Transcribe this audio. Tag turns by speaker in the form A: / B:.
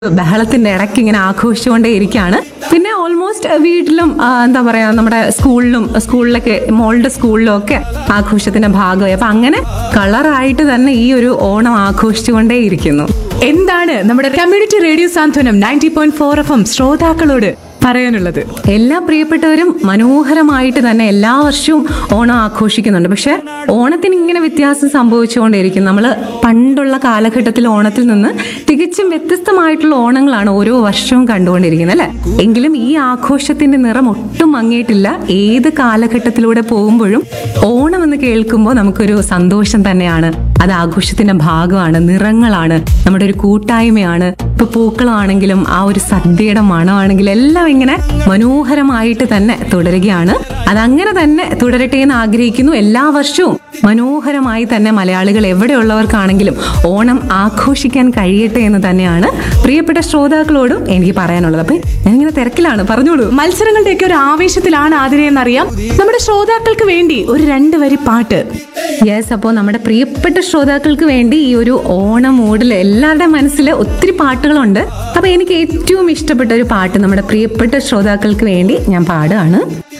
A: ബഹളത്തിന്റെ ഇടയ്ക്ക് ഇങ്ങനെ ആഘോഷിച്ചുകൊണ്ടേ ഇരിക്കുകയാണ് പിന്നെ ഓൾമോസ്റ്റ് വീട്ടിലും ആ, എന്താ പറയാ നമ്മുടെ സ്കൂളിലും സ്കൂളിലൊക്കെ മോളുടെ സ്കൂളിലും ഒക്കെ ആഘോഷത്തിന്റെ ഭാഗമായി അപ്പൊ അങ്ങനെ കളറായിട്ട് തന്നെ ഈ ഒരു ഓണം ആഘോഷിച്ചുകൊണ്ടേ ഇരിക്കുന്നു
B: എന്താണ് നമ്മുടെ community radio Santhwanam ninety point four F M ശ്രോതാക്കളോട് പറയാനുള്ളത്
A: എല്ലാ പ്രിയപ്പെട്ടവരും മനോഹരമായിട്ട് തന്നെ എല്ലാ വർഷവും ഓണം ആഘോഷിക്കുന്നുണ്ട് പക്ഷെ ഓണത്തിന് ഇങ്ങനെ വ്യത്യാസം സംഭവിച്ചുകൊണ്ടേയിരിക്കും നമ്മൾ പണ്ടുള്ള കാലഘട്ടത്തിൽ ഓണത്തിൽ നിന്ന് തികച്ചും വ്യത്യസ്തമായിട്ടുള്ള ഓണങ്ങളാണ് ഓരോ വർഷവും കണ്ടുകൊണ്ടിരിക്കുന്നത് അല്ലെ എങ്കിലും ഈ ആഘോഷത്തിന്റെ നിറം ഒട്ടും മങ്ങിയിട്ടില്ല ഏത് കാലഘട്ടത്തിലൂടെ പോകുമ്പോഴും ഓണം എന്ന് കേൾക്കുമ്പോൾ നമുക്കൊരു സന്തോഷം തന്നെയാണ് അത് ആഘോഷത്തിന്റെ ഭാഗമാണ് നിറങ്ങളാണ് നമ്മുടെ ഒരു കൂട്ടായ്മയാണ് ഇപ്പൊ പൂക്കളമാണെങ്കിലും ആ ഒരു സദ്യയുടെ മണമാണെങ്കിലും എല്ലാം ഇങ്ങനെ മനോഹരമായിട്ട് തന്നെ തുടരുകയാണ് അതങ്ങനെ തന്നെ തുടരട്ടെ എന്ന് ആഗ്രഹിക്കുന്നു എല്ലാ വർഷവും മനോഹരമായി തന്നെ മലയാളികൾ എവിടെയുള്ളവർക്കാണെങ്കിലും ഓണം ആഘോഷിക്കാൻ കഴിയട്ടെ എന്ന് തന്നെയാണ് പ്രിയപ്പെട്ട ശ്രോതാക്കളോടും എനിക്ക് പറയാനുള്ളത് അപ്പൊ ഞാനിങ്ങനെ തിരക്കിലാണ് പറഞ്ഞോളൂ
B: മത്സരങ്ങളുടെയൊക്കെ ഒരു ആവേശത്തിലാണ് ആതിരയെന്നറിയാം നമ്മുടെ ശ്രോതാക്കൾക്ക് വേണ്ടി ഒരു രണ്ട് വരി പാട്ട്
A: യെസ് അപ്പോൾ നമ്മുടെ പ്രിയപ്പെട്ട ശ്രോതാക്കൾക്ക് വേണ്ടി ഈ ഒരു ഓണം മൂഡിൽ എല്ലാവരുടെ മനസ്സിൽ ഒത്തിരി പാട്ടുകളുണ്ട് അപ്പോൾ എനിക്ക് ഏറ്റവും ഇഷ്ടപ്പെട്ട ഒരു പാട്ട് നമ്മുടെ പ്രിയപ്പെട്ട ശ്രോതാക്കൾക്ക് വേണ്ടി ഞാൻ പാടുകയാണ്